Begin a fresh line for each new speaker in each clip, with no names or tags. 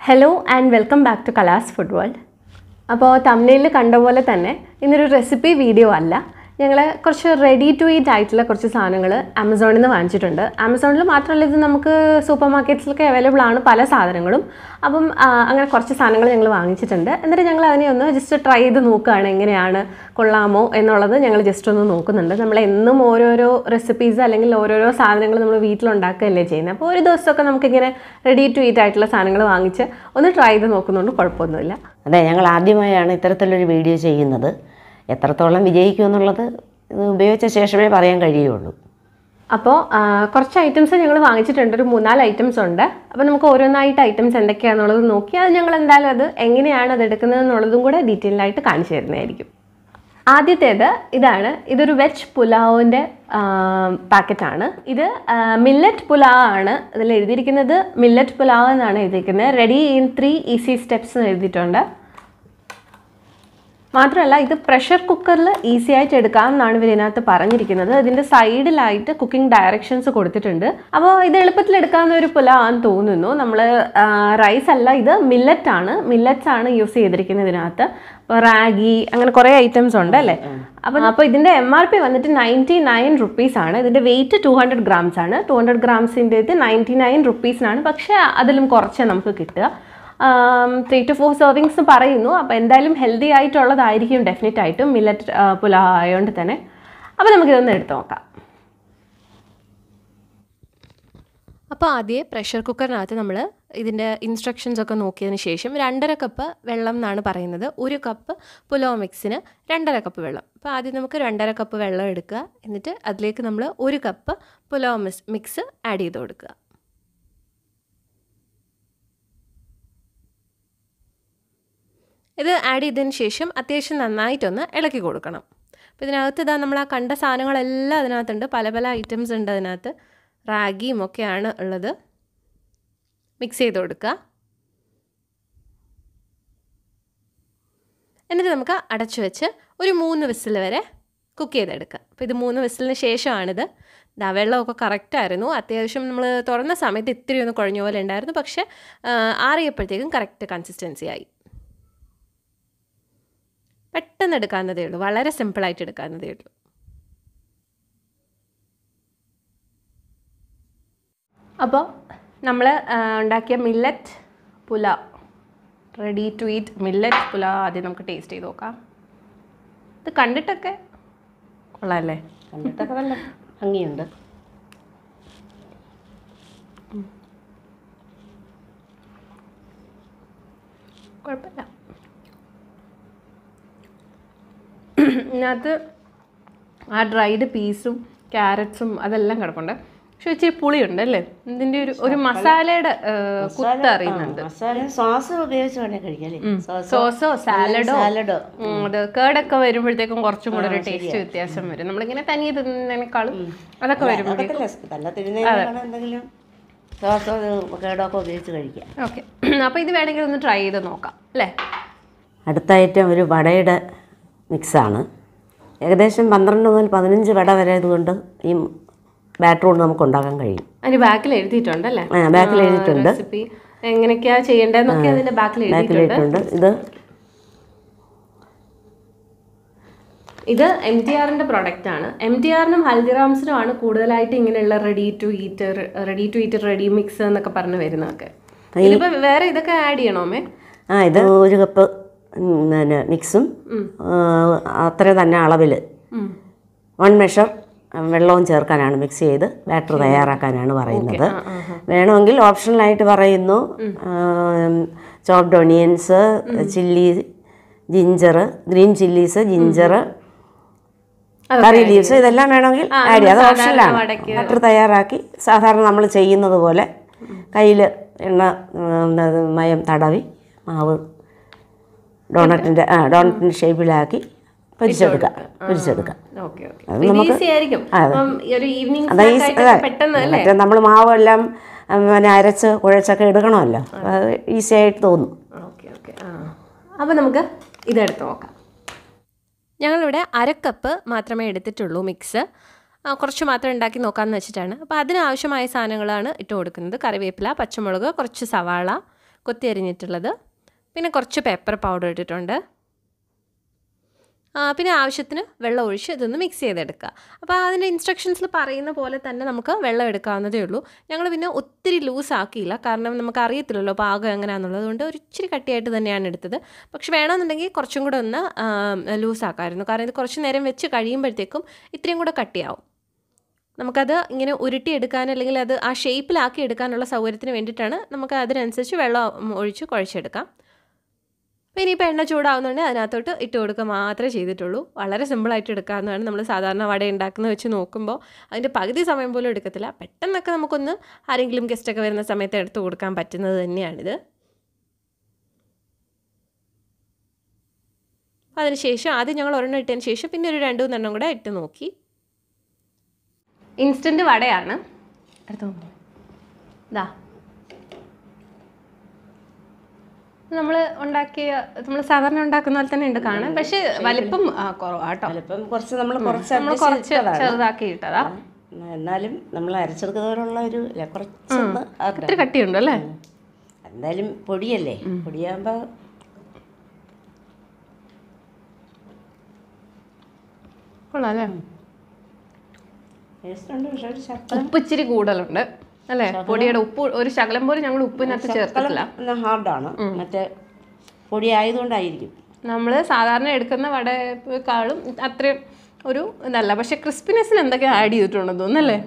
Hello and welcome back to Kala's food world അപ്പോൾ തമിഴിൽ കണ്ട പോലെ തന്നെ ഇന്നൊരു റെസിപ്പി വീഡിയോ അല്ല ഞങ്ങൾ കുറച്ച് റെഡി ടു ഈറ്റ് ആയിട്ടുള്ള കുറച്ച് സാധനങ്ങൾ ആമസോണിൽ നിന്ന് വാങ്ങിച്ചിട്ടുണ്ട് ആമസോണിൽ മാത്രമല്ല ഇത് നമുക്ക് സൂപ്പർ മാർക്കറ്റ്സിലൊക്കെ അവൈലബിൾ ആണ് പല സാധനങ്ങളും അപ്പം ആ, അങ്ങനെ കുറച്ച് സാധനങ്ങൾ ഞങ്ങൾ വാങ്ങിച്ചിട്ടുണ്ട് എന്നിട്ട് ഞങ്ങൾ അതിനെ ഒന്ന് ജസ്റ്റ് ട്രൈ ചെയ്ത് നോക്കുകയാണ് എങ്ങനെയാണ് കൊള്ളാമോ എന്നുള്ളത് ഞങ്ങൾ ജസ്റ്റ് ഒന്ന് നോക്കുന്നുണ്ട് നമ്മൾ എന്നും ഓരോരോ റെസിപ്പീസ് അല്ലെങ്കിൽ ഓരോരോ സാധനങ്ങൾ നമ്മൾ വീട്ടിലുണ്ടാക്കുകയല്ലേ ചെയ്യുന്നത് അപ്പോൾ ഒരു ദിവസമൊക്കെ നമുക്കിങ്ങനെ റെഡി ടു ഈറ്റ് ആയിട്ടുള്ള സാധനങ്ങൾ വാങ്ങിച്ച് ഒന്ന് ട്രൈ ചെയ്ത് നോക്കുന്നുണ്ട് കുഴപ്പമൊന്നുമില്ല
അതെ ഞങ്ങൾ ആദ്യമായാണ് ഇത്തരത്തിലൊരു വീഡിയോ ചെയ്യുന്നത് എത്രത്തോളം വിജയിക്കുമെന്നുള്ളത് ഇത് ഉപയോഗിച്ച ശേഷമേ പറയാൻ കഴിയുള്ളൂ
അപ്പോൾ ആ, കുറച്ച് ഐറ്റംസ് ഞങ്ങൾ വാങ്ങിച്ചിട്ടുണ്ട് ഒരു മൂന്നാല് ഐറ്റംസ് ഉണ്ട് അപ്പോൾ നമുക്ക് ഓരോന്നായിട്ട് ഐറ്റംസ് എന്തൊക്കെയാണെന്നുള്ളത് നോക്കി അത് ഞങ്ങൾ എന്തായാലും അത് എങ്ങനെയാണ് അത് എടുക്കുന്നത് എന്നുള്ളതും കൂടെ ഡീറ്റെയിൽ ആയിട്ട് കാണിച്ചു തരുന്നതായിരിക്കും ആദ്യത്തേത് ഇതാണ് ഇതൊരു വെജ് പുലാവിൻ്റെ പാക്കറ്റാണ് ഇത് മില്ലറ്റ് പുലാവ് ആണ് ഇതിൽ എഴുതിയിരിക്കുന്നത് മില്ലറ്റ് പുലാവ് എന്നാണ് എഴുതിയിരിക്കുന്നത് ready in three easy steps എന്ന് എഴുതിയിട്ടുണ്ട് മാത്രമല്ല ഇത് പ്രഷർ കുക്കറിൽ ഈസി ആയിട്ട് എടുക്കാം എന്നാണ് ഇവർ ഇതിനകത്ത് പറഞ്ഞിരിക്കുന്നത് ഇതിൻ്റെ സൈഡിലായിട്ട് കുക്കിംഗ് ഡയറക്ഷൻസ് കൊടുത്തിട്ടുണ്ട് അപ്പോൾ ഇത് എളുപ്പത്തിൽ എടുക്കാവുന്ന ഒരു പുലാവാന്ന് തോന്നുന്നു നമ്മൾ റൈസ് അല്ല ഇത് മില്ലറ്റ് ആണ് മില്ലറ്റ്സ് ആണ് യൂസ് ചെയ്തിരിക്കുന്നത് ഇതിനകത്ത് അപ്പോൾ റാഗി അങ്ങനെ കുറേ ഐറ്റംസ് ഉണ്ട് അല്ലേ അപ്പം അപ്പോൾ ഇതിൻ്റെ എം ആർ പി വന്നിട്ട് നയൻറ്റി നയൻ റുപ്പീസ് ആണ് ഇതിൻ്റെ വെയിറ്റ് ടു ഹൺഡ്രഡ് ഗ്രാംസ് ആണ് ടു ഹൺഡ്രഡ് ഗ്രാംസിൻ്റെ ഇത് നയൻറ്റി നയൻ റുപ്പീസിനാണ് പക്ഷേ അതിലും കുറച്ചേ നമുക്ക് കിട്ടുക ത്രീ ടു ഫോർ സെർവിങ്സ് പറയുന്നു അപ്പോൾ എന്തായാലും ഹെൽത്തി ആയിട്ടുള്ളതായിരിക്കും ഡെഫിനറ്റ് ആയിട്ടും മില്ലറ്റ് പുലാവ് ആയതുകൊണ്ട് തന്നെ അപ്പോൾ നമുക്കിതൊന്ന് എടുത്ത് നോക്കാം അപ്പോൾ ആദ്യം പ്രഷർ കുക്കറിനകത്ത് നമ്മൾ ഇതിൻ്റെ ഇൻസ്ട്രക്ഷൻസ് ഒക്കെ നോക്കിയതിന് ശേഷം രണ്ടര കപ്പ് വെള്ളം എന്നാണ് പറയുന്നത് ഒരു കപ്പ് പുലാവ് മിക്സിന് രണ്ടര കപ്പ് വെള്ളം അപ്പോൾ ആദ്യം നമുക്ക് രണ്ടര കപ്പ് വെള്ളം എടുക്കുക എന്നിട്ട് അതിലേക്ക് നമ്മൾ ഒരു cup pulao mix mix add ചെയ്ത് കൊടുക്കുക ഇത് ആഡ് ചെയ്തതിന് ശേഷം അത്യാവശ്യം നന്നായിട്ടൊന്ന് ഇളക്കി കൊടുക്കണം അപ്പോൾ ഇതിനകത്ത് ഇതാ നമ്മൾ ആ കണ്ട സാധനങ്ങളെല്ലാം അതിനകത്തുണ്ട് പല പല ഐറ്റംസ് ഉണ്ട് അതിനകത്ത് റാഗിയും ഒക്കെയാണ് ഉള്ളത് മിക്സ് ചെയ്ത് കൊടുക്കുക എന്നിട്ട് നമുക്ക് അടച്ചു വെച്ച് ഒരു മൂന്ന് വിസിൽ വരെ കുക്ക് ചെയ്തെടുക്കുക അപ്പോൾ ഇത് മൂന്ന് വിസിലിന് ശേഷമാണിത് ദാ വെള്ളമൊക്കെ കറക്റ്റായിരുന്നു അത്യാവശ്യം നമ്മൾ തുറന്ന സമയത്ത് ഇത്തിരി ഒന്ന് കുഴഞ്ഞ പോലെ ഉണ്ടായിരുന്നു പക്ഷേ ആ, ആറിയപ്പോഴത്തേക്കും കറക്റ്റ് കൺസിസ്റ്റൻസി ആയി പെട്ടെന്ന് എടുക്കാവുന്നതേ ഉള്ളൂ വളരെ സിമ്പിളായിട്ട് എടുക്കാവുന്നതേ ഉള്ളൂ അപ്പോൾ നമ്മൾ ഉണ്ടാക്കിയ millet pulao ready to eat millet pulao ആദ്യം നമുക്ക് ടേസ്റ്റ് ചെയ്ത് നോക്കാം ഇത് കണ്ടിട്ടൊക്കെ കൊള്ളാമല്ലേ
കണ്ടിട്ടൊക്കെ നല്ല ഭംഗിയുണ്ട്
കുഴപ്പമില്ല ഇതിനകത്ത് ആ ഡ്രൈഡ് പീസും ക്യാരറ്റ്സും അതെല്ലാം കിടപ്പുണ്ട് പക്ഷെ ഇച്ചിരി പുളിയുണ്ട് അല്ലേ ഇതിൻ്റെ ഒരു ഒരു മസാലയുടെ ഏഹ്, കുത്ത് അറിയുന്നുണ്ട്
മസാല സോസ് ഉപയോഗിച്ച് വേണേൽ കഴിക്കാം അല്ലേ സോസ്
സോസോ സാലഡോ
സാലഡോ
അത് കേടൊക്കെ വരുമ്പോഴത്തേക്കും കുറച്ചും കൂടെ ഒരു ടേസ്റ്റ് വ്യത്യാസം വരും നമ്മളിങ്ങനെ തനിയെ തിന്നുന്നതിനേക്കാളും അതൊക്കെ വരും
അതൊക്കെ നല്ല തിരുന്നതിനാണ് എന്തെങ്കിലും സോസോ കേടോ ഒക്കെ ഉപയോഗിച്ച് കഴിക്കാം
ഓക്കെ അപ്പോൾ ഇത് വേണമെങ്കിൽ ഒന്ന് ട്രൈ ചെയ്ത് നോക്കാം അല്ലേ
അടുത്ത ഐറ്റം ഒരു വടയുടെ മിക്സാണ് ഏകദേശം പന്ത്രണ്ട് മുതൽ പതിനഞ്ച് വട വരെ ഇതുകൊണ്ട് ഈ ബാറ്റർ കൊണ്ട് നമുക്ക് ഉണ്ടാക്കാൻ കഴിയും
അതിന് ബാക്കിൽ എഴുതിയിട്ടുണ്ട് അല്ലേ
ആ ബാക്കിൽ എഴുതിയിട്ടുണ്ട്
റെസിപ്പി എങ്ങനെയൊക്കെയാ ചെയ്യേണ്ടതെന്നൊക്കെ അതിന്റെ ബാക്കിൽ
ബാക്കിൽ
എഴുതിയിട്ടുണ്ട്
എഴുതിയിട്ടുണ്ട് ഇത്
ഇത് എം ടി ആറിന്റെ പ്രൊഡക്റ്റ് ആണ് എം ടി ആറിനും ഹൽദിറാംസിനും ആണ് കൂടുതലായിട്ട് ഇങ്ങനെയുള്ള ready to eat ready to eat ready mix എന്നൊക്കെ പറഞ്ഞ് വരുന്നതൊക്കെ ഇതിപ്പോ വേറെ ഇതൊക്കെ ആഡ് ചെയ്യണോമേ
ആ ഇത് ഒരു കപ്പ് ഉം, പിന്നെ മിക്സും അത്ര തന്നെ അളവിൽ വൺ മെഷർ വെള്ളവും ചേർക്കാനാണ് മിക്സ് ചെയ്ത് ബാറ്റർ തയ്യാറാക്കാനാണ് പറയുന്നത് വേണമെങ്കിൽ ഓപ്ഷണലായിട്ട് പറയുന്നു chopped onions chilli ginger green chillies ginger curry leaves ഇതെല്ലാം വേണമെങ്കിൽ ആഡ് ചെയ്യാം അത് ഓപ്ഷനിലാണ് ബാറ്റർ തയ്യാറാക്കി സാധാരണ നമ്മൾ ചെയ്യുന്നത് പോലെ കയ്യിൽ എണ്ണ ഉം, അത് മയം തടവി മാവ് ഡോണറ്റിൻ്റെ ആ ഡോണറ്റിൻ്റെ ഷേപ്പിലാക്കി പൊരിച്ചെടുക്കാം പൊരിച്ചെടുക്കാം
ഓക്കെ ഓക്കെ ഈസി ആയിരിക്കും അപ്പം ഈ ഒരു ഈവനിങ്
അത് ഈ
പെട്ടെന്ന് അല്ലേ
മറ്റേ നമ്മൾ മാവെല്ലാം ഉം, പിന്നെ അരച്ച് കുഴച്ചൊക്കെ എടുക്കണമല്ലോ അത് ഈസി ആയിട്ട് തോന്നും
ഓക്കെ ഓക്കെ ആ അപ്പോൾ നമുക്ക് ഇതെടുത്ത് നോക്കാം ഞങ്ങളിവിടെ അര കപ്പ് മാത്രമേ എടുത്തിട്ടുള്ളൂ മിക്സ് ആ, കുറച്ച് മാത്രം ഉണ്ടാക്കി നോക്കാമെന്ന് വെച്ചിട്ടാണ് അപ്പോൾ അതിനാവശ്യമായ സാധനങ്ങളാണ് ഇട്ട് കൊടുക്കുന്നത് കറിവേപ്പില പച്ചമുളക് കുറച്ച് സവാള കൊത്തി അരിഞ്ഞിട്ടുള്ളത് പിന്നെ കുറച്ച് പെപ്പർ പൗഡർ ഇട്ടിട്ടുണ്ട് ആ, പിന്നെ ആവശ്യത്തിന് വെള്ളം ഒഴിച്ച് ഇതൊന്ന് മിക്സ് ചെയ്തെടുക്കുക അപ്പോൾ അതിൻ്റെ ഇൻസ്ട്രക്ഷൻസിൽ പറയുന്ന പോലെ തന്നെ നമുക്ക് വെള്ളം എടുക്കാവുന്നതേ ഉള്ളൂ ഞങ്ങൾ പിന്നെ ഒത്തിരി ലൂസ് ആക്കിയില്ല കാരണം നമുക്ക് അറിയത്തില്ലല്ലോ പാകം എങ്ങനെയാണെന്നുള്ളത് അതുകൊണ്ട് ഒരു ഇച്ചിരി കട്ടിയായിട്ട് തന്നെയാണ് എടുത്തത് പക്ഷെ വേണമെന്നുണ്ടെങ്കിൽ കുറച്ചും കൂടെ ഒന്ന് ലൂസ് ആക്കാമായിരുന്നു കാരണം ഇത് കുറച്ച് നേരം വെച്ച് കഴിയുമ്പോഴത്തേക്കും ഇത്രയും കൂടെ കട്ടിയാവും നമുക്കത് ഇങ്ങനെ ഉരുട്ടിയെടുക്കാൻ അല്ലെങ്കിൽ അത് ആ ഷേപ്പിലാക്കി എടുക്കാനുള്ള സൗകര്യത്തിന് വേണ്ടിയിട്ടാണ് നമുക്ക് അതിനനുസരിച്ച് വെള്ളം ഒഴിച്ച് കുഴച്ചെടുക്കാം അപ്പോൾ ഇനിയിപ്പോൾ എണ്ണ ചൂടാവുന്നുണ്ടെങ്കിൽ അതിനകത്തോട്ട് ഇട്ട് കൊടുക്കുക മാത്രമേ ചെയ്തിട്ടുള്ളൂ വളരെ സിമ്പിളായിട്ട് എടുക്കാവുന്നതാണ് നമ്മൾ സാധാരണ വട ഉണ്ടാക്കുന്നത് വെച്ച് നോക്കുമ്പോൾ അതിൻ്റെ പകുതി സമയം പോലും എടുക്കത്തില്ല പെട്ടെന്നൊക്കെ നമുക്കൊന്ന് ആരെങ്കിലും ഗസ്റ്റൊക്കെ വരുന്ന സമയത്ത് എടുത്ത് കൊടുക്കാൻ പറ്റുന്നത് തന്നെയാണിത് അപ്പോൾ അതിനുശേഷം ആദ്യം ഞങ്ങൾ ഒരെണ്ണം ഇട്ടതിന് ശേഷം പിന്നെ ഒരു രണ്ട് മൂന്നെണ്ണം കൂടെ ഇട്ട് നോക്കി ഇൻസ്റ്റൻറ്റ് വടയാണ് എടുത്തു ഇതാ നമ്മൾ ഉണ്ടാക്കിയ നമ്മൾ സാധാരണ ഉണ്ടാക്കുന്ന പോലെ തന്നെ ഉണ്ട് കാണാൻ പക്ഷെ വലിപ്പം ആ, കുറവാട്ടോ
ചിലപ്പം കുറച്ച് നമ്മൾ കുറച്ച്
നമ്മൾ
adjust
കുറച്ച്
ചെയ്തതാണ്.
ചെറുതാക്കി ഇട്ടതാ
എന്നാലും നമ്മൾ അരച്ചെടുക്കുന്നതിനുള്ള ഒരു ഇല്ല, കുറച്ചൊന്ന് ആക്കണം.
ഇത്തിരി കട്ടിയുണ്ട് അല്ലേ
എന്തായാലും പൊടിയല്ലേ പൊടിയാകുമ്പോൾ
കൊള്ളാം അല്ലേ
ടേസ്റ്റ് ഉണ്ട് പക്ഷെ ഒരു ശക്കലം
ഉപ്പ് ഇച്ചിരി കൂടുതലുണ്ട് അല്ലേ പൊടിയുടെ ഉപ്പ് ഒരു ശകലം പോലും ഞങ്ങൾ ഉപ്പിനകത്ത് ചേർത്തിട്ടില്ല
ഹാർഡാണ് മറ്റേ പൊടി ആയതുകൊണ്ടായിരിക്കും
നമ്മൾ സാധാരണ എടുക്കുന്ന വടയേക്കാളും അത്രയും ഒരു ഇതല്ല പക്ഷെ ക്രിസ്പിനെസ്സിൽ എന്തൊക്കെ ആഡ് ചെയ്തിട്ടുണ്ടെന്ന് തോന്നുന്നല്ലേ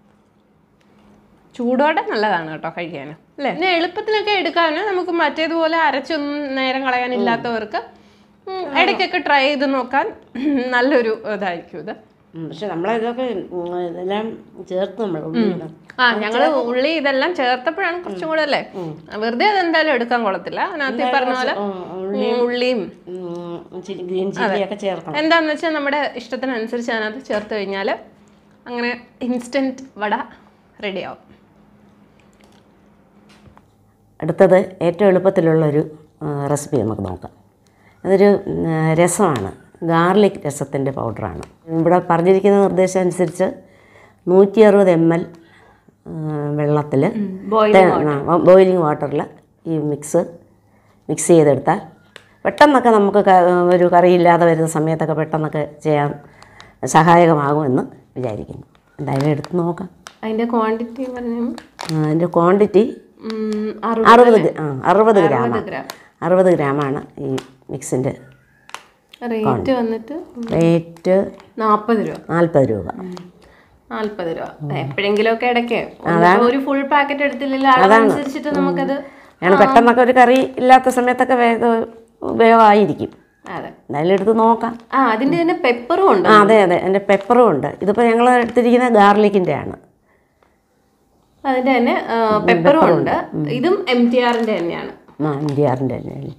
ചൂടോടെ നല്ലതാണ് കേട്ടോ കഴിക്കാൻ അല്ലേ പിന്നെ എളുപ്പത്തിനൊക്കെ എടുക്കാൻ നമുക്ക് മറ്റേതുപോലെ അരച്ചൊന്നും നേരം കളയാനില്ലാത്തവർക്ക് ഉം, ഇടയ്ക്കൊക്കെ ട്രൈ ചെയ്ത് നോക്കാൻ നല്ലൊരു ഇതായിരിക്കും ഇത്
ഉം, പക്ഷെ നമ്മളിതൊക്കെ ഉം, ഇതെല്ലാം ചേർത്ത് നമ്മൾ ഉള്ളിയിടും.
ആ ഞങ്ങൾ ഉള്ളി ഇതെല്ലാം ചേർത്തപ്പോഴാണ് കുറച്ചും കൂടെ അല്ലേ വെറുതെ അതെന്തായാലും എടുക്കാൻ കൊള്ളത്തില്ല അതിനകത്ത് ഈ പറഞ്ഞ പോലെ
ഉം,
ഉം, ഉള്ളിയും
ഉം, ഇച്ചിരി ഗ്രീൻ ചില്ലിയൊക്കെ ചേർക്കണം
എന്താന്ന് വെച്ചാൽ നമ്മുടെ ഇഷ്ടത്തിനനുസരിച്ച് അതിനകത്ത് ചേർത്ത് കഴിഞ്ഞാൽ അങ്ങനെ ഇൻസ്റ്റൻറ്റ് വട റെഡിയാവും
അടുത്തത് ഏറ്റവും എളുപ്പത്തിലുള്ളൊരു റെസിപ്പി നമുക്ക് നോക്കാം അതൊരു ഉം, രസമാണ് ഗാർലിക് രസത്തിൻ്റെ പൗഡറാണ് ഇവിടെ പറഞ്ഞിരിക്കുന്ന നിർദ്ദേശം അനുസരിച്ച് നൂറ്റി അറുപത് എം എൽ വെള്ളത്തിൽ ബോയിലിംഗ് വാട്ടറിൽ ഈ മിക്സ് മിക്സ് ചെയ്തെടുത്താൽ പെട്ടെന്നൊക്കെ നമുക്ക് ക- ഒരു കറിയില്ലാതെ വരുന്ന സമയത്തൊക്കെ പെട്ടെന്നൊക്കെ ചെയ്യാൻ സഹായകമാകുമെന്ന് വിചാരിക്കുന്നു എന്തായാലും എടുത്ത് നോക്കാം
അതിൻ്റെ ക്വാണ്ടിറ്റി പറഞ്ഞു
ആ, അതിൻ്റെ ക്വാണ്ടിറ്റി
അറുപത്
അറുപത് ഗ്ര- ആ അറുപത് ഗ്രാമാണ്
ഗ്രാം
അറുപത് ഗ്രാമാണ് ഈ മിക്സിൻ്റെ
റേറ്റ് വന്നിട്ട്
റേറ്റ്
നാൽപ്പത് രൂപ
നാൽപ്പത് രൂപ
നാൽപ്പത് രൂപ എപ്പോഴെങ്കിലും ഒക്കെ ഇടയ്ക്ക് ഒരു ഫുൾ പാക്കറ്റ് എടുത്തില്ലെങ്കിൽ അതനുസരിച്ചിട്ട് നമുക്കത്
ആണ് പെട്ടെന്നൊക്കെ ഒരു കറി ഇല്ലാത്ത സമയത്തൊക്കെ വേഗം ഉപയോഗമായിരിക്കും
അതെ
എന്തായാലും എടുത്ത് നോക്കാം
ആ അതിൻ്റെ തന്നെ പെപ്പറും ഉണ്ട്
ആ അതെ അതെ എൻ്റെ പെപ്പറും ഉണ്ട് ഇതിപ്പോൾ ഞങ്ങൾ എടുത്തിരിക്കുന്ന ഗാർലിക്കിൻ്റെ ആണ്
അതിൻ്റെ തന്നെ പെപ്പറും ഉണ്ട് ഇതും എം ടി ആറിൻ്റെ തന്നെയാണ്
ആ ഇന്ത്യാറിൻ്റെ തന്നെ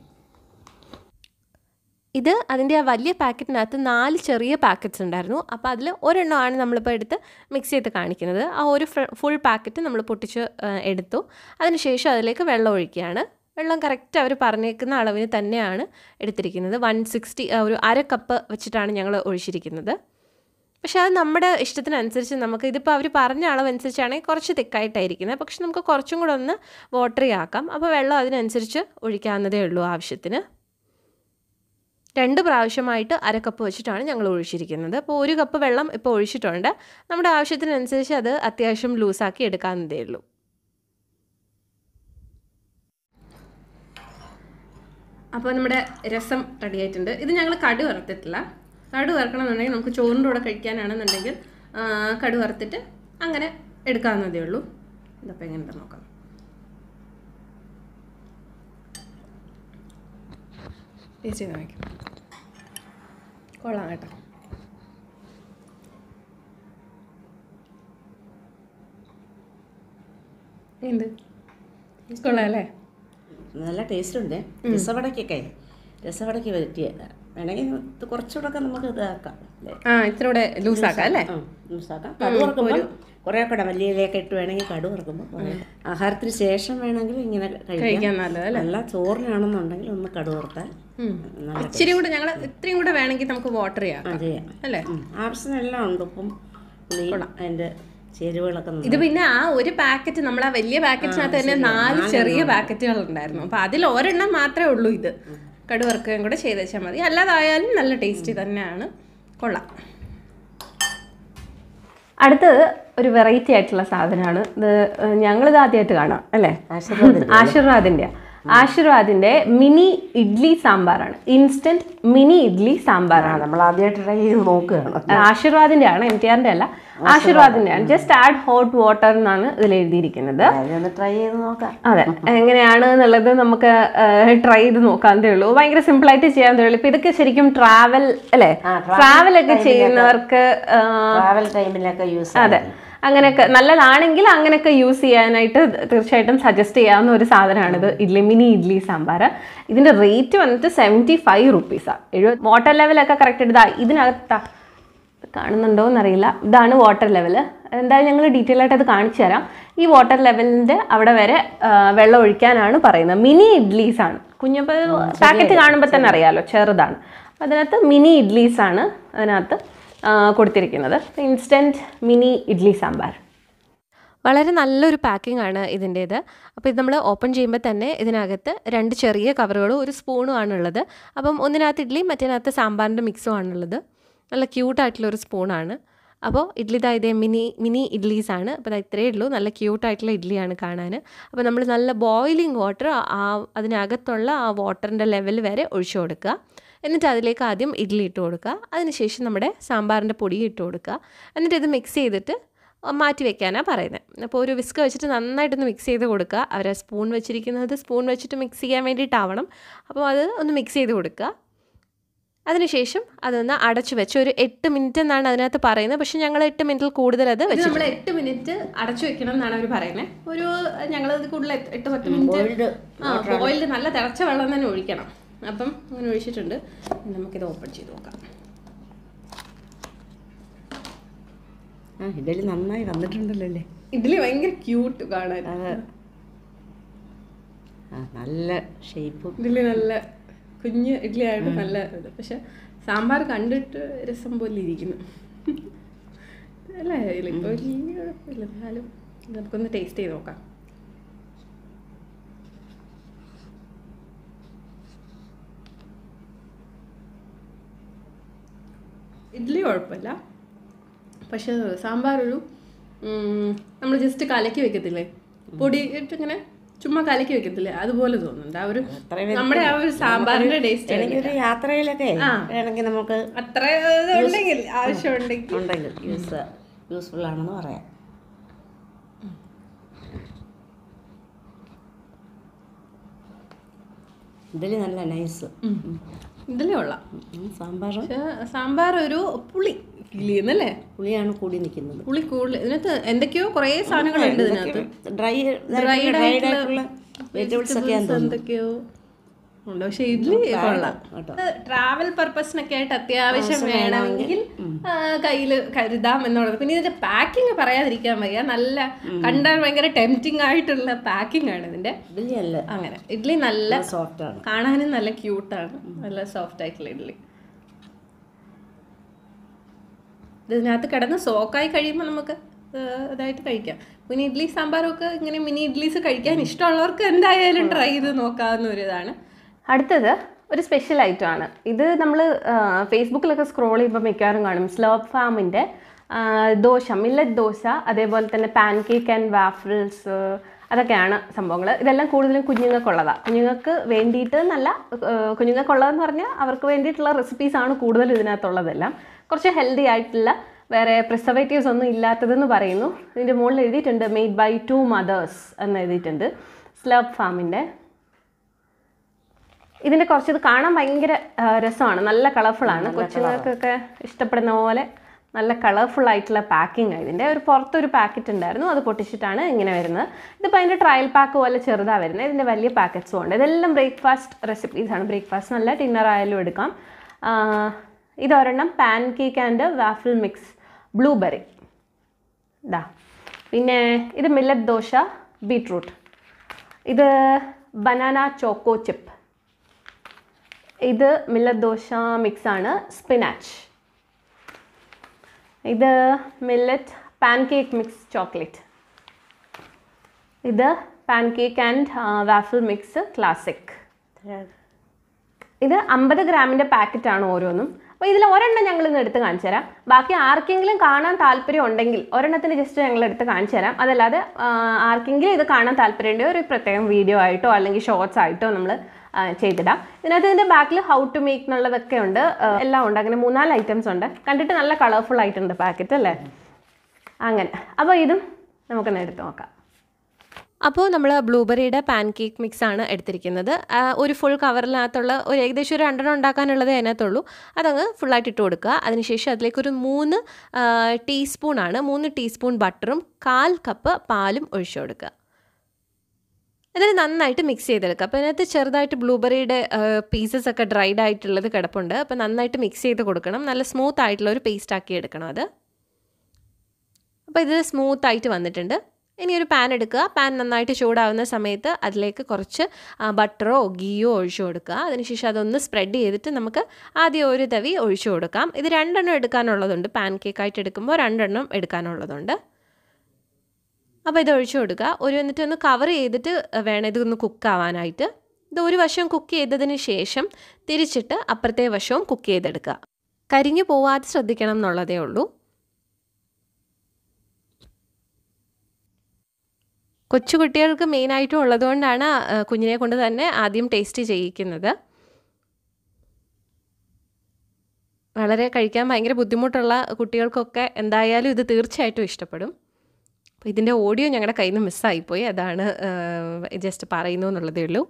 ഇത് അതിൻ്റെ ആ വലിയ പാക്കറ്റിനകത്ത് നാല് ചെറിയ പാക്കറ്റ്സ് ഉണ്ടായിരുന്നു അപ്പോൾ അതിൽ ഒരെണ്ണമാണ് നമ്മളിപ്പോൾ എടുത്ത് മിക്സ് ചെയ്ത് കാണിക്കുന്നത് ആ ഒരു ഫുൾ പാക്കറ്റ് നമ്മൾ പൊട്ടിച്ച് ആ, എടുത്തു അതിനുശേഷം അതിലേക്ക് വെള്ളം ഒഴിക്കുകയാണ് വെള്ളം കറക്റ്റ് അവർ പറഞ്ഞേക്കുന്ന അളവിന് തന്നെയാണ് എടുത്തിരിക്കുന്നത് വൺ സിക്സ്റ്റി ഒരു അര കപ്പ് വെച്ചിട്ടാണ് ഞങ്ങൾ ഒഴിച്ചിരിക്കുന്നത് പക്ഷെ അത് നമ്മുടെ ഇഷ്ടത്തിനനുസരിച്ച് നമുക്ക് ഇതിപ്പോൾ അവർ പറഞ്ഞ അളവനുസരിച്ചാണെങ്കിൽ കുറച്ച് തിക്കായിട്ടായിരിക്കുന്നത് പക്ഷെ നമുക്ക് കുറച്ചും കൂടെ ഒന്ന് വാട്ടറി ആക്കാം അപ്പോൾ വെള്ളം അതിനനുസരിച്ച് ഒഴിക്കാവുന്നതേ ഉള്ളൂ ആവശ്യത്തിന് രണ്ട് പ്രാവശ്യമായിട്ട് അര കപ്പ് വെച്ചിട്ടാണ് ഞങ്ങൾ ഒഴിച്ചിരിക്കുന്നത് അപ്പോൾ ഒരു കപ്പ് വെള്ളം ഇപ്പോൾ ഒഴിച്ചിട്ടുണ്ട് നമ്മുടെ ആവശ്യത്തിനനുസരിച്ച് അത് അത്യാവശ്യം ലൂസാക്കി എടുക്കാവുന്നതേ ഉള്ളൂ അപ്പോൾ നമ്മുടെ രസം റെഡി ആയിട്ടുണ്ട് ഇത് ഞങ്ങൾ കടു വറുത്തിട്ടില്ല കടു വറുക്കണമെന്നുണ്ടെങ്കിൽ നമുക്ക് ചോറിൻ്റെ കൂടെ കഴിക്കാനാണെന്നുണ്ടെങ്കിൽ ആ, കടു വറുത്തിട്ട് അങ്ങനെ എടുക്കാവുന്നതേ ഉള്ളൂ ഇതപ്പോൾ എങ്ങനെയുണ്ട് നോക്കാം ടേസ്റ്റ് ചെയ്ത് നോക്കാം കൊള്ളാം കേട്ടോ എന്ത് കൊള്ളാം അല്ലേ
നല്ല ടേസ്റ്റ് ഉണ്ട് രസവടക്കൊക്കെ രസവടയ്ക്ക് പറ്റിയ വേണമെങ്കിൽ ഇത് കുറച്ചുകൂടെ ഒക്കെ നമുക്ക് ഇതാക്കാം അല്ലേ
ആ ഇത്തിരി കൂടെ ലൂസാക്കാം അല്ലേ
ആ, ജ്യൂസാക്കാം കടു വറുക്കുമ്പോൾ കുറേ കൂടെ മല്ലിയിലൊക്കെ ഇട്ട് വേണമെങ്കിൽ കടു വറുക്കുമ്പോൾ ആഹാരത്തിന് ശേഷം വേണമെങ്കിൽ ഇങ്ങനെ കഴിക്കാം
കഴിക്കാൻ നല്ലത് അല്ലേ
നല്ല ചോറിനാണെന്നുണ്ടെങ്കിൽ ഒന്ന് കടു വറുത്താൽ
ഉം.
നല്ല
ഇച്ചിരി കൂടെ ഞങ്ങൾ ഇത്രയും കൂടെ വേണമെങ്കിൽ നമുക്ക് വാട്ടർ ചെയ്യാം
ആ, ചെയ്യാം
അല്ലേ
ഉം. ആവശ്യത്തിനെല്ലാം ഉണ്ട് ഉപ്പും പുളിയും അതിൻ്റെ ചേരുവകളൊക്കെ നന്നായി.
ഇത് പിന്നെ ആ ഒരു പാക്കറ്റ് നമ്മൾ ആ വലിയ പാക്കറ്റിനകത്ത് തന്നെ നാല് ചെറിയ പാക്കറ്റുകൾ ഉണ്ടായിരുന്നു അപ്പൊ അതിൽ ഒരെണ്ണം മാത്രമേ ഉള്ളൂ ഇത് കടുവറുക്കുകയും കൂടെ ചെയ്ത് വെച്ചാൽ മതി അല്ലാതായാലും നല്ല ടേസ്റ്റി തന്നെയാണ് കൊള്ളാം അടുത്തത് ഒരു വെറൈറ്റി ആയിട്ടുള്ള സാധനമാണ് ഇത് ഞങ്ങളിത് ആദ്യമായിട്ട് കാണാം അല്ലേ
ആശീർവാദം
ആശീർവാദിന്റെ ആശീർവാദിന്റെ മിനി ഇഡ്ലി സാമ്പാറാണ് ഇൻസ്റ്റന്റ് മിനി ഇഡ്ലി സാമ്പാറാണ്
നമ്മൾ ആദ്യമായിട്ട് ട്രൈ ചെയ്ത് നോക്കുകയാണ്
ആശീർവാദിന്റെ ആണ് എം ടി ആറിന്റെ അല്ല ആശീർവാദിന്റെ ആണ് ജസ്റ്റ് ആഡ് ഹോട്ട് വാട്ടർ എന്നാണ് ഇതിൽ എഴുതിയിരിക്കുന്നത്
അതൊന്ന് ട്രൈ ചെയ്ത് നോക്കാം
അതെ എങ്ങനെയാണ് എന്നുള്ളത് നമുക്ക് ട്രൈ ചെയ്ത് നോക്കാന്നേ ഉള്ളൂ ഭയങ്കര സിമ്പിൾ ആയിട്ട് ചെയ്യാൻ ഉള്ളൂ ഇപ്പൊ ഇതൊക്കെ ശരിക്കും ട്രാവൽ അല്ലെ
ആ, travel
ട്രാവൽ ഒക്കെ ചെയ്യുന്നവർക്ക് ആ,
ട്രാവൽ ടൈമിലൊക്കെ യൂസ്
അതെ അങ്ങനെയൊക്കെ നല്ലതാണെങ്കിൽ അങ്ങനെയൊക്കെ യൂസ് ചെയ്യാനായിട്ട് തീർച്ചയായിട്ടും സജസ്റ്റ് ചെയ്യാവുന്ന ഒരു സാധനമാണിത് ഇഡ്ലി മിനി ഇഡ്ലി സാമ്പാർ ഇതിന്റെ റേറ്റ് വന്നിട്ട് സെവൻറ്റി ഫൈവ് റുപ്പീസാണ് എഴുപത് വാട്ടർ ലെവലൊക്കെ കറക്റ്റ് ഇതാ ഇതിനകത്താ കാണുന്നുണ്ടോ എന്നറിയില്ല ഇതാണ് വാട്ടർ ലെവൽ എന്തായാലും ഞങ്ങൾ ഡീറ്റെയിൽ ആയിട്ട് അത് കാണിച്ചു തരാം ഈ വാട്ടർ ലെവലിൻ്റെ അവിടെ വരെ ആ, വെള്ളം ഒഴിക്കാനാണ് പറയുന്നത് മിനി ഇഡ്ലീസ് ആണ് കുഞ്ഞപ്പോൾ പാക്കറ്റ് കാണുമ്പോൾ തന്നെ അറിയാലോ ചെറുതാണ് അപ്പോൾ അതിനകത്ത് മിനി ഇഡ്ലീസ് ആണ് അതിനകത്ത് ആ, കൊടുത്തിരിക്കുന്നത് ഇൻസ്റ്റൻറ്റ് മിനി ഇഡ്ലി സാമ്പാർ വളരെ നല്ലൊരു പാക്കിംഗ് ആണ് ഇതിൻ്റേത് അപ്പോൾ ഇത് നമ്മൾ ഓപ്പൺ ചെയ്യുമ്പോൾ തന്നെ ഇതിനകത്ത് രണ്ട് ചെറിയ കവറുകളും ഒരു സ്പൂണും ആണുള്ളത് അപ്പം ഒന്നിനകത്ത് ഇഡ്ഡലി മറ്റേനകത്ത് സാമ്പാറിൻ്റെ മിക്സും ആണുള്ളത് നല്ല ക്യൂട്ടായിട്ടുള്ള ഒരു സ്പൂണാണ് അപ്പോൾ ഇഡ്ഡലി ഇതാ ഇതേ മിനി മിനി ഇഡ്ലീസ് ആണ് അപ്പോൾ അത് ഇത്രയേ ഉള്ളൂ നല്ല ക്യൂട്ടായിട്ടുള്ള ഇഡ്ഡലിയാണ് കാണാൻ അപ്പോൾ നമ്മൾ നല്ല ബോയിലിംഗ് വാട്ടർ ആ അതിനകത്തുള്ള ആ വാട്ടറിൻ്റെ ലെവൽ വരെ ഒഴിച്ചു കൊടുക്കുക എന്നിട്ട് അതിലേക്ക് ആദ്യം ഇഡ്ഡലി ഇട്ട് കൊടുക്കുക അതിനുശേഷം നമ്മുടെ സാമ്പാറിൻ്റെ പൊടി ഇട്ട് കൊടുക്കുക എന്നിട്ട് ഇത് മിക്സ് ചെയ്തിട്ട് മാറ്റി വെക്കാനാണ് പറയുന്നത് അപ്പോൾ ഒരു വിസ്ക് വെച്ചിട്ട് നന്നായിട്ടൊന്ന് മിക്സ് ചെയ്ത് കൊടുക്കുക അവർ സ്പൂൺ വെച്ചിരിക്കുന്നത് സ്പൂൺ വെച്ചിട്ട് മിക്സ് ചെയ്യാൻ വേണ്ടിയിട്ടാവണം അപ്പോൾ അത് ഒന്ന് മിക്സ് ചെയ്ത് കൊടുക്കുക അതിനുശേഷം അതൊന്ന് അടച്ചു വെച്ച് ഒരു എട്ട് മിനിറ്റ് എന്നാണ് അതിനകത്ത് പറയുന്നത് പക്ഷെ ഞങ്ങൾ എട്ട് മിനിറ്റിൽ കൂടുതൽ അത് വെച്ച് നമ്മൾ എട്ട് മിനിറ്റ് അടച്ചു വെക്കണം എന്നാണ് അവർ പറയുന്നത് ഒരു ഞങ്ങൾ കൂടുതൽ എട്ട് പത്ത് മിനിറ്റ്
ബോയിൽഡ്
ആ ബോയിൽഡ് നല്ല തിളച്ച വെള്ളം തന്നെ ഒഴിക്കണം അപ്പം അങ്ങനെ ഒഴിച്ചിട്ടുണ്ട് ഇനി നമുക്കിത് ഓപ്പൺ ചെയ്ത് നോക്കാം
ആ ഇഡലി നന്നായി വന്നിട്ടുണ്ടല്ലോ അല്ലേ
ഇതിൽ ഭയങ്കര ക്യൂട്ട് കാണാൻ
അത് ആ നല്ല ഷേപ്പും
ഇതിൽ നല്ല കുഞ്ഞ് ഇഡ്ഡലി ആയിട്ട് നല്ല ഇത് പക്ഷെ സാമ്പാർ കണ്ടിട്ട് രസം പോലെ ഇരിക്കുന്നു അല്ലേ ഇതിലിപ്പോൾ വലിയ കുഴപ്പമില്ല എന്നാലും ഇത് നമുക്കൊന്ന് ടേസ്റ്റ് ചെയ്ത് നോക്കാം ഇഡ്ഡലി കുഴപ്പമില്ല പക്ഷെ സാമ്പാർ ഒരു നമ്മൾ ജസ്റ്റ് കലക്കി വെക്കത്തില്ലേ പൊടി ഇട്ടിങ്ങനെ ചുമ്മാ കലക്കി വെക്കത്തില്ലേ അതുപോലെ തോന്നുന്നുണ്ട് ആ ഒരു
അത്രയും
നമ്മുടെ ആ ഒരു സാമ്പാറിന്റെ ടേസ്റ്റ്
എനിക്ക് ഒരു യാത്രയിലൊക്കെ വേണമെങ്കിൽ നമുക്ക്
അത്ര ഇത് ഉണ്ടെങ്കിൽ ആവശ്യമുണ്ടെങ്കിൽ
ഉണ്ടെങ്കിൽ യൂസ് യൂസ്ഫുൾ ആണെന്ന് പറയാം ഇഡലി നല്ല നൈസ്
ഇതിലേ കൊള്ളാം
സാമ്പാർ
പക്ഷെ സാമ്പാർ ഒരു പുളി ഫീൽ ചെയ്യുന്നല്ലേ
പുളിയാണ് കൂടി നിൽക്കുന്നത്
പുളി കൂടുതൽ ഇതിനകത്ത് എന്തൊക്കെയോ കുറേ സാധനങ്ങളുണ്ട് ഇതിനകത്ത്
ഡ്രൈ
Dried
ഡ്രൈഡ്
ആയിട്ടുള്ള
ആയിട്ടുള്ള വെജിറ്റബിൾസ് ഒക്കെ
vegetables എന്തൊക്കെയോ ഉണ്ട് പക്ഷെ ഇഡ്ലി കൊള്ളാം
കേട്ടോ
ട്രാവൽ പർപ്പസിനൊക്കെ ആയിട്ട് അത്യാവശ്യം വേണമെങ്കിൽ കയ്യിൽ കരുതാം എന്നുള്ളത് പിന്നെ ഇതിന്റെ പാക്കിംഗ് പറയാതിരിക്കാൻ വയ്യ നല്ല കണ്ടാൽ ഭയങ്കര ടെംപ്റ്റിംഗ് ആയിട്ടുള്ള പാക്കിംഗ് ആണ് ഇതിന്റെ
ഇഡലി അല്ല
അങ്ങനെ ഇഡ്ലി നല്ല
സോഫ്റ്റ് ആണ്
കാണാനും നല്ല ക്യൂട്ടാണ് നല്ല സോഫ്റ്റ് ആയിട്ടുള്ള ഇഡ്ഡലി ഇതിനകത്ത് കിടന്ന് സോക്കായി കഴിയുമ്പോൾ നമുക്ക് ഏഹ്, ഇതായിട്ട് കഴിക്കാം പിന്നെ ഇഡ്ഡലി സാമ്പാറും ഒക്കെ ഇങ്ങനെ മിനി ഇഡ്ഡലീസ് കഴിക്കാൻ ഇഷ്ടമുള്ളവർക്ക് എന്തായാലും ട്രൈ ചെയ്ത് നോക്കാവുന്ന ഒരു ഇതാണ് അടുത്തത് ഒരു സ്പെഷ്യൽ ഐറ്റം ആണ് ഇത് നമ്മൾ ഫേസ്ബുക്കിലൊക്കെ സ്ക്രോൾ ചെയ്യുമ്പോൾ മിക്കവാറും കാണും സ്ലോപ്പ് ഫാമിൻ്റെ ദോശ മില്ലറ്റ് ദോശ അതേപോലെ തന്നെ പാൻ കേക്ക് ആൻഡ് വാഫിൾസ് അതൊക്കെയാണ് സംഭവങ്ങൾ ഇതെല്ലാം കൂടുതലും കുഞ്ഞുങ്ങൾക്കുള്ളതാണ് കുഞ്ഞുങ്ങൾക്ക് വേണ്ടിയിട്ട് നല്ല ഏഹ്, കുഞ്ഞുങ്ങൾക്കുള്ളതെന്ന് പറഞ്ഞാൽ അവർക്ക് വേണ്ടിയിട്ടുള്ള റെസിപ്പീസ് ആണ് കൂടുതൽ ഇതിനകത്തുള്ളതെല്ലാം കുറച്ച് ഹെൽത്തി ആയിട്ടുള്ള വേറെ പ്രിസർവേറ്റീവ്സ് ഒന്നും ഇല്ലാത്തതെന്ന് പറയുന്നു ഇതിൻ്റെ മുകളിൽ എഴുതിയിട്ടുണ്ട് മെയ്ഡ് ബൈ ടു മദേഴ്സ് എന്ന് എഴുതിയിട്ടുണ്ട് സ്ലബ് ഫാമിൻ്റെ ഇതിൻ്റെ കുറച്ച് ഇത് കാണാൻ ഭയങ്കര ആ, രസമാണ് നല്ല കളർഫുള്ളാണ് കൊച്ചുങ്ങൾക്കൊക്കെ ഇഷ്ടപ്പെടുന്ന പോലെ നല്ല കളർഫുൾ ആയിട്ടുള്ള പാക്കിംഗ് ഇതിൻ്റെ ഒരു പുറത്തൊരു പാക്കറ്റ് ഉണ്ടായിരുന്നു അത് പൊട്ടിച്ചിട്ടാണ് ഇങ്ങനെ വരുന്നത് ഇതിപ്പോൾ അതിൻ്റെ ട്രയൽ പാക്ക് പോലെ ചെറുതാണ് വരുന്നത് ഇതിൻ്റെ വലിയ പാക്കറ്റ്സും ഉണ്ട് ഇതെല്ലാം ബ്രേക്ക്ഫാസ്റ്റ് റെസിപ്പീസാണ് ബ്രേക്ക്ഫാസ്റ്റ് നല്ല ഡിന്നർ ആയാലും എടുക്കാം ആ, ഇതൊരെണ്ണം pancake and waffle mix blueberry ഇതാ പിന്നെ ഇത് മില്ലറ്റ് ദോശ ബീട്രൂട്ട് ഇത് ബനാന ചോക്കോ ചിപ്പ് ഇത് മില്ലറ്റ് ദോശ മിക്സ് ആണ് സ്പിനാച്ച് ഇത് millet pancake mix chocolate ഇത് pancake and waffle mix classic ഇത് അമ്പത് ഗ്രാമിൻ്റെ പാക്കറ്റാണ് ഓരോന്നും അപ്പോൾ ഇതിൽ ഒരെണ്ണം ഞങ്ങൾ ഇന്ന് എടുത്ത് കാണിച്ചു തരാം ബാക്കി ആർക്കെങ്കിലും കാണാൻ താല്പര്യം ഉണ്ടെങ്കിൽ ഒരെണ്ണത്തിന് ജസ്റ്റ് ഞങ്ങൾ എടുത്ത് കാണിച്ചു തരാം അതല്ലാതെ ആ, ആർക്കെങ്കിലും ഇത് കാണാൻ താല്പര്യമുണ്ടെങ്കിൽ ഒരു പ്രത്യേകം വീഡിയോ ആയിട്ടോ അല്ലെങ്കിൽ ഷോർട്സ് ആയിട്ടോ നമ്മൾ ചെയ്തിടാം ഇതിനകത്ത് ഇതിൻ്റെ ബാക്കിൽ ഹൗ ടു മേക്ക് എന്നുള്ളതൊക്കെ ഉണ്ട് ആ, എല്ലാം ഉണ്ട് അങ്ങനെ മൂന്നാല് ഐറ്റംസ് ഉണ്ട് കണ്ടിട്ട് നല്ല കളർഫുൾ ആയിട്ടുണ്ട് പാക്കറ്റ് അല്ലേ അങ്ങനെ അപ്പോൾ ഇതും നമുക്കൊന്ന് എടുത്ത് നോക്കാം അപ്പോൾ നമ്മൾ ബ്ലൂബെറിയുടെ പാൻ കേക്ക് മിക്സ് ആണ് എടുത്തിരിക്കുന്നത് ആ, ഒരു ഫുൾ കവറിനകത്തുള്ള ഒരു ഏകദേശം ഒരു രണ്ടെണ്ണം ഉണ്ടാക്കാനുള്ളത് അതിനകത്തുള്ളൂ അതങ്ങ് ഫുള്ളായിട്ട് ഇട്ട് കൊടുക്കുക അതിനുശേഷം അതിലേക്ക് ഒരു മൂന്ന് ടീസ്പൂണാണ് മൂന്ന് ടീസ്പൂൺ ബട്ടറും കാൽ കപ്പ് പാലും ഒഴിച്ചു കൊടുക്കുക എന്നിട്ട് നന്നായിട്ട് മിക്സ് ചെയ്തെടുക്കുക അപ്പോൾ അതിനകത്ത് ചെറുതായിട്ട് ബ്ലൂബെറിയുടെ പീസസ് ഒക്കെ ഡ്രൈഡ് ആയിട്ടുള്ളത് കിടപ്പുണ്ട് അപ്പോൾ നന്നായിട്ട് മിക്സ് ചെയ്ത് കൊടുക്കണം നല്ല സ്മൂത്ത് ആയിട്ടുള്ള ഒരു പേസ്റ്റ് ആക്കി എടുക്കണം അത് അപ്പോൾ ഇത് സ്മൂത്ത് ആയിട്ട് വന്നിട്ടുണ്ട് ഇനി ഒരു പാൻ എടുക്കുക പാൻ നന്നായിട്ട് ചൂടാവുന്ന സമയത്ത് അതിലേക്ക് കുറച്ച് ആ, ബട്ടറോ ഗീയോ ഒഴിച്ചു കൊടുക്കുക അതിനുശേഷം അതൊന്ന് സ്പ്രെഡ് ചെയ്തിട്ട് നമുക്ക് ആദ്യം ഒരു തവി ഒഴിച്ചു കൊടുക്കാം ഇത് രണ്ടെണ്ണം എടുക്കാനുള്ളതുണ്ട് പാൻ കേക്കായിട്ട് എടുക്കുമ്പോൾ രണ്ടെണ്ണം എടുക്കാനുള്ളതുണ്ട് അപ്പോൾ ഇത് ഒഴിച്ചു കൊടുക്കുക ഒരു എന്നിട്ട് ഒന്ന് കവർ ചെയ്തിട്ട് വേണം ഇതൊന്ന് കുക്ക് ആവാനായിട്ട് ഇത് ഒരു വശം കുക്ക് ചെയ്തതിന് ശേഷം തിരിച്ചിട്ട് അപ്പുറത്തെ വശവും കുക്ക് ചെയ്തെടുക്കുക കരിഞ്ഞു പോവാതെ ശ്രദ്ധിക്കണം എന്നുള്ളതേ ഉള്ളൂ കൊച്ചു കുട്ടികൾക്ക് മെയിനായിട്ടും ഉള്ളതുകൊണ്ടാണ് ആ, കുഞ്ഞിനെ കൊണ്ട് തന്നെ ആദ്യം ടേസ്റ്റ് ചെയ്യിക്കുന്നത് വളരെ കഴിക്കാൻ ഭയങ്കര ബുദ്ധിമുട്ടുള്ള കുട്ടികൾക്കൊക്കെ എന്തായാലും ഇത് തീർച്ചയായിട്ടും ഇഷ്ടപ്പെടും അപ്പോൾ ഇതിൻ്റെ ഓഡിയോ ഞങ്ങളുടെ കയ്യിൽ നിന്ന് മിസ്സായിപ്പോയി അതാണ് ജസ്റ്റ് പറയുന്നു എന്നുള്ളതേ ഉള്ളൂ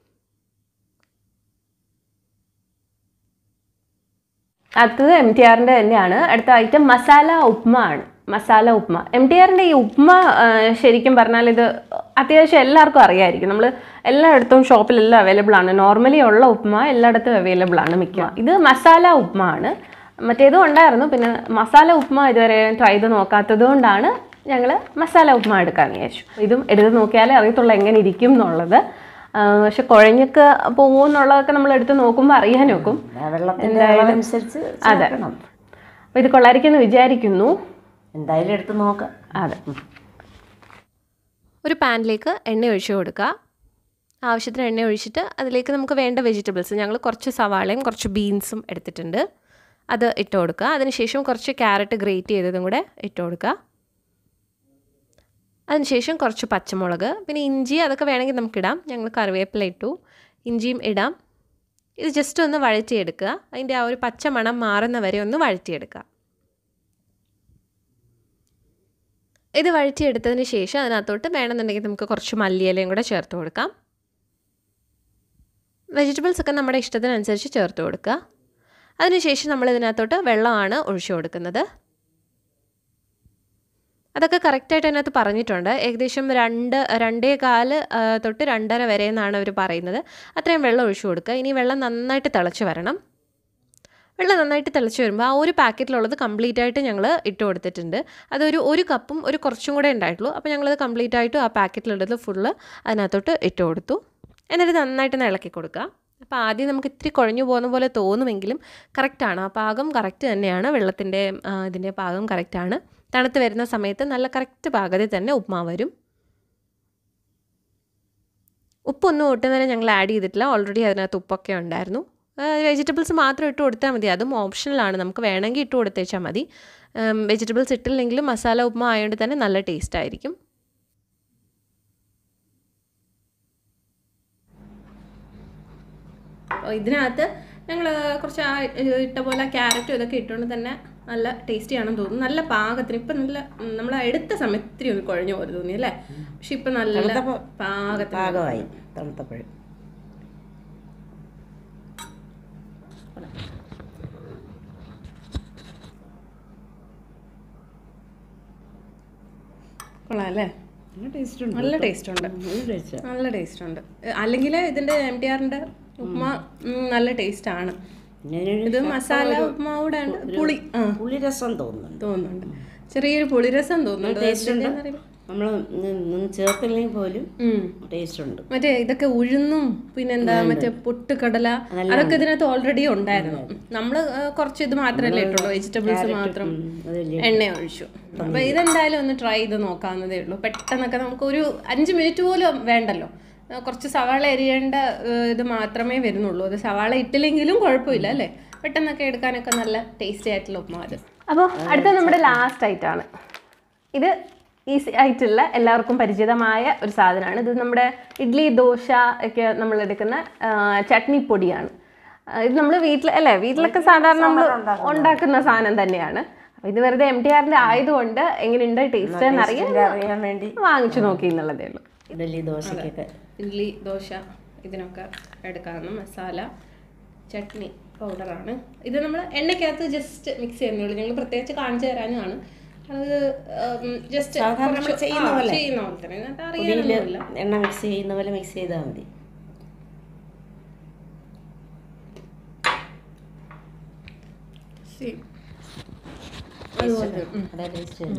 അടുത്തത് എം ടി ആറിൻ്റെ തന്നെയാണ് അടുത്ത ഐറ്റം മസാല ഉപ്മ ആണ് മസാല ഉപ്മ എം ടി ആറിൻ്റെ ഈ ഉപ്മ ആ, ശരിക്കും പറഞ്ഞാൽ ഇത് അത്യാവശ്യം എല്ലാവർക്കും അറിയായിരിക്കും നമ്മൾ എല്ലായിടത്തും ഷോപ്പിലെല്ലാം അവൈലബിൾ ആണ് നോർമലി ഉള്ള ഉപ്മ എല്ലായിടത്തും അവൈലബിൾ ആണ് മിക്ക ഇത് മസാല ഉപ്മ ആണ് മറ്റേതും ഉണ്ടായിരുന്നു പിന്നെ മസാല ഉപ്മ ഇതുവരെ ട്രൈ ചെയ്ത് നോക്കാത്തത് കൊണ്ടാണ് ഞങ്ങൾ മസാല ഉപ്മ എടുക്കാമെന്ന് വിചാരിച്ചു ഇതും എടുത്ത് നോക്കിയാലേ അറിയത്തുള്ളൂ എങ്ങനെ ഇരിക്കും എന്നുള്ളത് ആ, പക്ഷെ കുഴഞ്ഞൊക്കെ പോകുമെന്നുള്ളതൊക്കെ നമ്മൾ എടുത്ത് നോക്കുമ്പോൾ അറിയാൻ നോക്കും
വെള്ളത്തിൻ്റെ അളവനുസരിച്ച്
അതെ അപ്പോൾ ഇത് കൊള്ളായിരിക്കുമെന്ന് വിചാരിക്കുന്നു
എന്തായാലും എടുത്ത് നോക്കാം
അതെ ഒരു പാനിലേക്ക് എണ്ണ ഒഴിച്ചു കൊടുക്കുക ആവശ്യത്തിന് എണ്ണ ഒഴിച്ചിട്ട് അതിലേക്ക് നമുക്ക് വേണ്ട വെജിറ്റബിൾസ് ഞങ്ങൾ കുറച്ച് സവാളയും കുറച്ച് ബീൻസും എടുത്തിട്ടുണ്ട് അത് ഇട്ട് കൊടുക്കുക അതിനുശേഷം കുറച്ച് ക്യാരറ്റ് ഗ്രേറ്റ് ചെയ്തതും കൂടെ ഇട്ട് കൊടുക്കുക അതിനുശേഷം കുറച്ച് പച്ചമുളക് പിന്നെ ഇഞ്ചി അതൊക്കെ വേണമെങ്കിൽ നമുക്കിടാം ഞങ്ങൾ കറിവേപ്പില ഇട്ടു ഇഞ്ചിയും ഇടാം ഇത് ജസ്റ്റ് ഒന്ന് വഴറ്റിയെടുക്കുക അതിൻ്റെ ആ ഒരു പച്ച മണം മാറുന്ന വരെ ഒന്ന് വഴറ്റിയെടുക്കുക ഇത് വഴറ്റിയെടുത്തതിന് ശേഷം അതിനകത്തോട്ട് വേണമെന്നുണ്ടെങ്കിൽ നമുക്ക് കുറച്ച് മല്ലിയിലയും കൂടെ ചേർത്ത് കൊടുക്കാം വെജിറ്റബിൾസ് ഒക്കെ നമ്മുടെ ഇഷ്ടത്തിനനുസരിച്ച് ചേർത്ത് കൊടുക്കുക അതിനുശേഷം നമ്മൾ ഇതിനകത്തോട്ട് വെള്ളമാണ് ഒഴിച്ചു കൊടുക്കുന്നത് അതൊക്കെ കറക്റ്റായിട്ട് അതിനകത്ത് പറഞ്ഞിട്ടുണ്ട് ഏകദേശം രണ്ട് രണ്ടേ കാല് ആ, തൊട്ട് രണ്ടര വരെ എന്നാണ് അവർ പറയുന്നത് അത്രയും വെള്ളം ഒഴിച്ചു കൊടുക്കുക ഇനി വെള്ളം നന്നായിട്ട് തിളച്ച് വരണം വെള്ളം നന്നായിട്ട് തിളച്ച് വരുമ്പോൾ ആ ഒരു പാക്കറ്റിലുള്ളത് കംപ്ലീറ്റ് ആയിട്ട് ഞങ്ങൾ ഇട്ട് കൊടുത്തിട്ടുണ്ട് അതൊരു ഒരു കപ്പും ഒരു കുറച്ചും കൂടെ ഉണ്ടായിട്ടുള്ളൂ അപ്പോൾ ഞങ്ങളത് കംപ്ലീറ്റ് ആയിട്ട് ആ പാക്കറ്റിലുള്ളത് ഫുള്ള് അതിനകത്തോട്ട് ഇട്ട് കൊടുത്തു എന്നിട്ട് നന്നായിട്ട് ഒന്ന് ഇളക്കി കൊടുക്കുക അപ്പോൾ ആദ്യം നമുക്ക് ഇത്തിരി കുഴഞ്ഞു പോകുന്ന പോലെ തോന്നുമെങ്കിലും കറക്റ്റാണ് ആ പാകം കറക്റ്റ് തന്നെയാണ് വെള്ളത്തിൻ്റെ ഇതിൻ്റെ പാകം കറക്റ്റാണ് തണുത്ത് വരുന്ന സമയത്ത് നല്ല കറക്റ്റ് പാകത്തിൽ തന്നെ ഉപ്മാവ് വരും ഉപ്പൊന്നും ഒട്ടും തന്നെ ഞങ്ങൾ ആഡ് ചെയ്തിട്ടില്ല ഓൾറെഡി അതിനകത്ത് ഉപ്പൊക്കെ ഉണ്ടായിരുന്നു വെജിറ്റബിൾസ് മാത്രം ഇട്ട് കൊടുത്താൽ മതി അതും ഓപ്ഷണലാണ് നമുക്ക് വേണമെങ്കിൽ ഇട്ട് കൊടുത്തേച്ചാൽ മതി വെജിറ്റബിൾസ് ഇട്ടില്ലെങ്കിലും മസാല ഉപ്മ ആയതുകൊണ്ട് തന്നെ നല്ല ടേസ്റ്റ് ആയിരിക്കും അപ്പോൾ ഇതിനകത്ത് ഞങ്ങൾ കുറച്ച് ആ ഏഹ്, ഇട്ട പോലെ ക്യാരറ്റും ഇതൊക്കെ ഇട്ടുകൊണ്ട് തന്നെ നല്ല ടേസ്റ്റി ആണെന്ന് തോന്നുന്നു നല്ല പാകത്തിന് ഇപ്പം നല്ല നമ്മൾ എടുത്ത സമയത്ത് ഇത്തിരി ഒന്ന് കുഴഞ്ഞു പോലെ തോന്നി അല്ലേ പക്ഷെ ഇപ്പം നല്ല
തണുത്തപ്പോൾ
പാകത്തിന്
പാകമായി തണുത്തപ്പോഴും
കൊള്ളാം അല്ലേ
നല്ല ടേസ്റ്റ് ഉണ്ട്
നല്ല ടേസ്റ്റ് ഉണ്ട്
നല്ല ടേസ്റ്റ്
നല്ല ടേസ്റ്റ് ഉണ്ട് അല്ലെങ്കിൽ ഇതിൻ്റെ എം ടി ആറിൻ്റെ ഉപ്മ ഉം, നല്ല ടേസ്റ്റ് ആണ്
പിന്നെ ഇതിനൊരു
ഇത് മസാല ഉപ്മാവൂടെ ഉണ്ട് പുളി ആ
പുളി രസം തോന്നുന്നുണ്ട്
തോന്നുന്നുണ്ട് ചെറിയൊരു പുളിരസം തോന്നുന്നുണ്ട്
ടേസ്റ്റ് ഉണ്ട്
ഇതിന്റെ എന്നറിയില്ല.
നമ്മൾ ഒന്നും ചേർത്തില്ലെങ്കിൽ പോലും
ഉം.
ടേസ്റ്റ് ഉണ്ട്
മറ്റേ ഇതൊക്കെ ഉഴുന്നും പിന്നെന്താ മറ്റേ പൊട്ടുകടല അതൊക്കെ ഇതിനകത്ത് ഓൾറെഡി ഉണ്ടായിരുന്നു നമ്മള് ആ, കുറച്ച് ഇത് മാത്രമല്ലേ ഇട്ടുള്ളൂ വെജിറ്റബിൾസ് മാത്രം
ഉം, അത് വലിയ
എണ്ണ ഒഴിച്ചു അപ്പൊ ഇതെന്തായാലും ഒന്ന് ട്രൈ ചെയ്ത് നോക്കാവുന്നതേ ഉള്ളൂ പെട്ടെന്നൊക്കെ നമുക്ക് ഒരു അഞ്ച് മിനിറ്റ് പോലും വേണ്ടല്ലോ ആ, കുറച്ച് സവാള എരിയേണ്ട ഏ, ഇത് മാത്രമേ വരുന്നുള്ളൂ അത് സവാള ഇട്ടില്ലെങ്കിലും കുഴപ്പമില്ല അല്ലേ പെട്ടെന്നൊക്കെ എടുക്കാനൊക്കെ നല്ല ടേസ്റ്റി ആയിട്ടുള്ള ഉപ്മാ അത് അപ്പോൾ അടുത്ത നമ്മുടെ ലാസ്റ്റ് ആയിട്ടാണ് ഇത് ഈസി ആയിട്ടുള്ള എല്ലാവർക്കും പരിചിതമായ ഒരു സാധനമാണ് ഇത് നമ്മുടെ ഇഡ്ഡലി ദോശ ഒക്കെ നമ്മൾ എടുക്കുന്ന ആ, ചട്നി പൊടിയാണ് ആ, ഇത് നമ്മൾ വീട്ടിൽ അല്ലേ വീട്ടിലൊക്കെ സാധാരണ നമ്മൾ ഉണ്ടാക്കുന്ന സാധനം തന്നെയാണ് അപ്പോൾ ഇത് വെറുതെ എം ടി ആറിൻ്റെ ആയതുകൊണ്ട് എങ്ങനെയുണ്ട് ടേസ്റ്റ് എന്നറിയാൻ
ഇതിന്റെ അറിയാൻ വേണ്ടി
വാങ്ങിച്ചു നോക്കി എന്നുള്ളതേ ഉള്ളൂ
ഇഡലി ദോശയ്ക്കൊക്കെ
ഇഡ്ഡലി ദോശ ഇതിനൊക്കെ എടുക്കാവുന്ന മസാല ചട്നി പൗഡറാണ് ഇത് നമ്മൾ എണ്ണയ്ക്കകത്ത് ജസ്റ്റ് മിക്സ് ചെയ്യുന്നുള്ളൂ ഞങ്ങൾ പ്രത്യേകിച്ച് കാണിച്ചു തരാനാണ് അത് ജസ്റ്റ്
സാധാരണ നമ്മൾ ചെയ്യുന്ന പോലെ.
ചെയ്യുന്ന പോലെ തന്നെ ഇതിനകത്ത്
പൊടിയിൽ
അറിയാനൊന്നുമില്ല
എണ്ണ മിക്സ് ചെയ്യുന്ന പോലെ മിക്സ് ചെയ്താൽ മതി
See. അതുപോലെ ഉം.
അതാ ടേസ്റ്റ് തന്നെ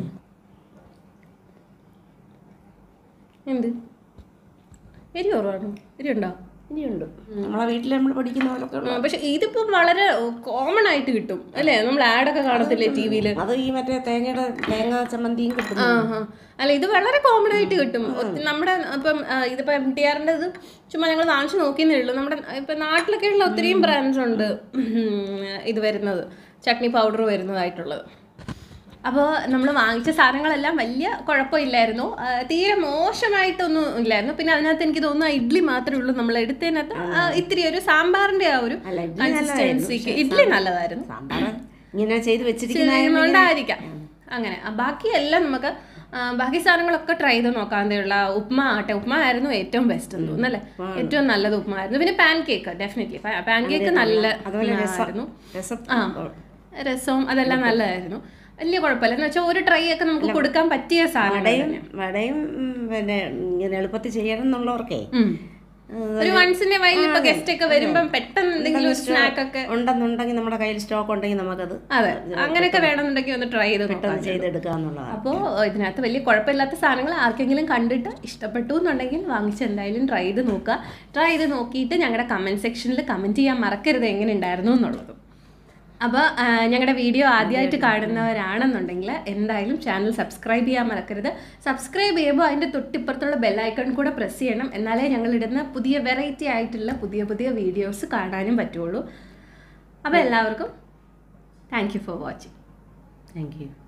എന്ത് എരി കുറവാണോ എരി ഉണ്ടോ
ഇനിയുണ്ട് നമ്മളെ വീട്ടിൽ നമ്മൾ പഠിക്കുന്ന പോലൊക്കെ
ആ, പക്ഷെ ഇതിപ്പോ വളരെ കോമൺ ആയിട്ട് കിട്ടും അല്ലേ നമ്മൾ ആഡൊക്കെ കാണത്തില്ലേ ടി വിയിൽ
അത് ഈ മറ്റേ തേങ്ങയുടെ തേങ്ങ ചമ്മന്തിയും കിട്ടും
ആഹാ. അല്ല ഇത് വളരെ കോമൺ ആയിട്ട് കിട്ടും ഒത്തി- നമ്മുടെ ഇപ്പം ആ, ഇതിപ്പോ എം ടി ആറിന്റെ ഇത് ചുമ്മാ ഞങ്ങൾ വാങ്ങിച്ചു നോക്കിയെന്നേ ഉള്ളൂ നമ്മുടെ ഇപ്പൊ നാട്ടിലൊക്കെ ഉള്ള ഒത്തിരിയും ബ്രാൻഡ്സ് ഉണ്ട് ഉം, ഇത് വരുന്നത് ചട്നി പൗഡർ വരുന്നതായിട്ടുള്ളത് അപ്പോൾ നമ്മൾ വാങ്ങിച്ച സാധനങ്ങളെല്ലാം വലിയ കുഴപ്പമില്ലായിരുന്നു ആ, തീരെ മോശമായിട്ടൊന്നും ഇല്ലായിരുന്നു പിന്നെ അതിനകത്ത് എനിക്ക് തോന്നുന്നു ആ ഇഡ്ഡലി മാത്രമേ ഉള്ളൂ നമ്മൾ എടുത്തതിനകത്ത് ആ ഇത്തിരി ഒരു സാമ്പാറിന്റെ ആ ഒരു
അല്ല, ഇഡ്ഡലി
കൺസിസ്റ്റൻസിക്ക് ഇഡ്ഡലി നല്ലതായിരുന്നു
സാമ്പാർ ഇങ്ങനെ ചെയ്ത് വെച്ചിരിക്കുന്ന
ചെയ്യുന്നോണ്ടായിരിക്കാം അങ്ങനെ ആ, ബാക്കിയെല്ലാം നമുക്ക് ആ, ബാക്കി സാധനങ്ങളൊക്കെ ട്രൈ ചെയ്ത് നോക്കാവുന്നതേയുള്ള ഉപ്മ ആട്ടെ ഉപ്മ ആയിരുന്നു ഏറ്റവും ബെസ്റ്റ് എന്ന് തോന്നുന്നു അല്ലേ ഏറ്റവും നല്ലത് ഉപ്മ ആയിരുന്നു പിന്നെ pancake definitely pancake നല്ല
അതുപോലെ
ആയിരുന്നു
രസം
ആ രസവും അതെല്ലാം നല്ലതായിരുന്നു വലിയ കുഴപ്പമില്ല എന്ന് വെച്ചാൽ ഒരു ട്രൈ ഒക്കെ നമുക്ക് കൊടുക്കാൻ പറ്റിയ സാധനം
വടയും വടയും ഉം, പിന്നെ ഇങ്ങനെ എളുപ്പത്തിൽ ചെയ്യണം എന്നുള്ളവർക്കേ
ഒരു വൺസിന്റെ വയലിൽ ഇപ്പൊ ഗസ്റ്റ് ഒക്കെ വരുമ്പം പെട്ടെന്ന് എന്തെങ്കിലും ഒരു സ്നാക്ക് ഒക്കെ
ഉണ്ടെന്നുണ്ടെങ്കിൽ നമ്മുടെ കയ്യിൽ സ്റ്റോക്ക് ഉണ്ടെങ്കിൽ നമുക്കത്
അതെ അങ്ങനെയൊക്കെ വേണമെന്നുണ്ടെങ്കിൽ ഒന്ന് ട്രൈ ചെയ്ത് നോക്കാം
പെട്ടെന്ന് ചെയ്തെടുക്കുക എന്നുള്ളതാണ്
അപ്പോൾ ഇതിനകത്ത് വലിയ കുഴപ്പമില്ലാത്ത സാധനങ്ങൾ ആർക്കെങ്കിലും കണ്ടിട്ട് ഇഷ്ടപ്പെട്ടു എന്നുണ്ടെങ്കിൽ വാങ്ങിച്ച് എന്തായാലും ട്രൈ ചെയ്ത് നോക്കുക ട്രൈ ചെയ്ത് നോക്കിയിട്ട് ഞങ്ങളുടെ കമൻറ്റ് സെക്ഷനിൽ കമൻറ്റ് ചെയ്യാൻ മറക്കരുത് എങ്ങനെ ഉണ്ടായിരുന്നു എന്നുള്ളത് അപ്പോൾ ഞങ്ങളുടെ വീഡിയോ ആദ്യമായിട്ട് കാണുന്നവരാണെന്നുണ്ടെങ്കിൽ എന്തായാലും ചാനൽ സബ്സ്ക്രൈബ് ചെയ്യാൻ മറക്കരുത് സബ്സ്ക്രൈബ് ചെയ്യുമ്പോൾ അതിൻ്റെ തൊട്ടിപ്പുറത്തുള്ള ബെല്ലൈക്കൺ കൂടെ പ്രസ് ചെയ്യണം എന്നാലേ ഞങ്ങൾ ഇടുന്ന പുതിയ വെറൈറ്റി ആയിട്ടുള്ള പുതിയ പുതിയ വീഡിയോസ് കാണാനും പറ്റുള്ളൂ അപ്പോൾ എല്ലാവർക്കും thank you for watching
thank U